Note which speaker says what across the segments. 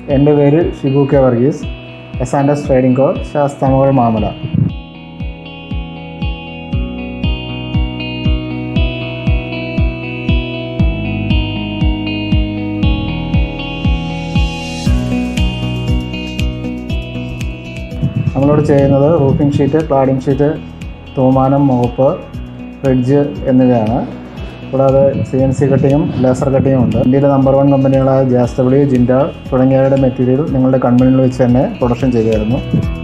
Speaker 1: എൻ്റെ പേര് Shibu K Varghese S and S trading co ശാസ്താമകൾ മാമല നമ്മളോട് ചെയ്യുന്നത് റൂഫിംഗ് ഷീറ്റ് ക്ലാഡിംഗ് ഷീറ്റ് തൂമാനം മോപ്പ് ഫ്രിഡ്ജ് എന്നിവയാണ് കൂടാതെ സി എൻ സി കട്ടിങ്ങും ലേസർ കട്ടിങ്ങും ഉണ്ട് ഇന്ത്യയിലെ നമ്പർ വൺ കമ്പനികളായ ജാസ് ഡബ്ല്യു ജിൻഡാൾ തുടങ്ങിയവയുടെ മെറ്റീരിയൽ നിങ്ങളുടെ കമ്പനിയിൽ വെച്ച് തന്നെ പ്രൊഡക്ഷൻ ചെയ്തു തരുന്നു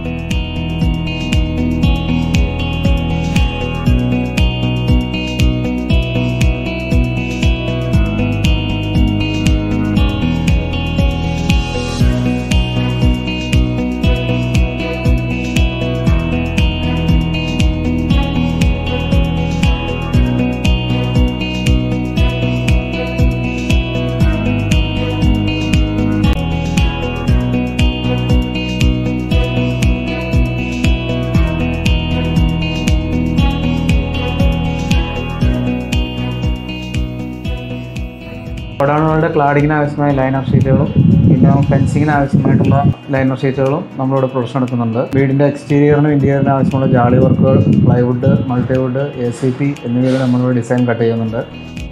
Speaker 1: ഗോഡൗണുകളുടെ ക്ലാഡിങ്ങിന് ആവശ്യമായ ലൈനർ ഷീറ്റുകളും പിന്നെ ഫെൻസിങ്ങിന് ആവശ്യമായിട്ടുള്ള ലൈനർ ഷീറ്റുകളും നമ്മളിവിടെ പ്രൊഡക്ഷൻ എടുക്കുന്നുണ്ട് വീടിൻ്റെ എക്സ്റ്റീരിയറിനും ഇൻറ്റീരിയറിനും ആവശ്യമുള്ള ജാളി വർക്കുകൾ plywood multiwood A C P എന്നിവയിൽ നമ്മളിവിടെ ഡിസൈൻ കട്ട് ചെയ്യുന്നുണ്ട്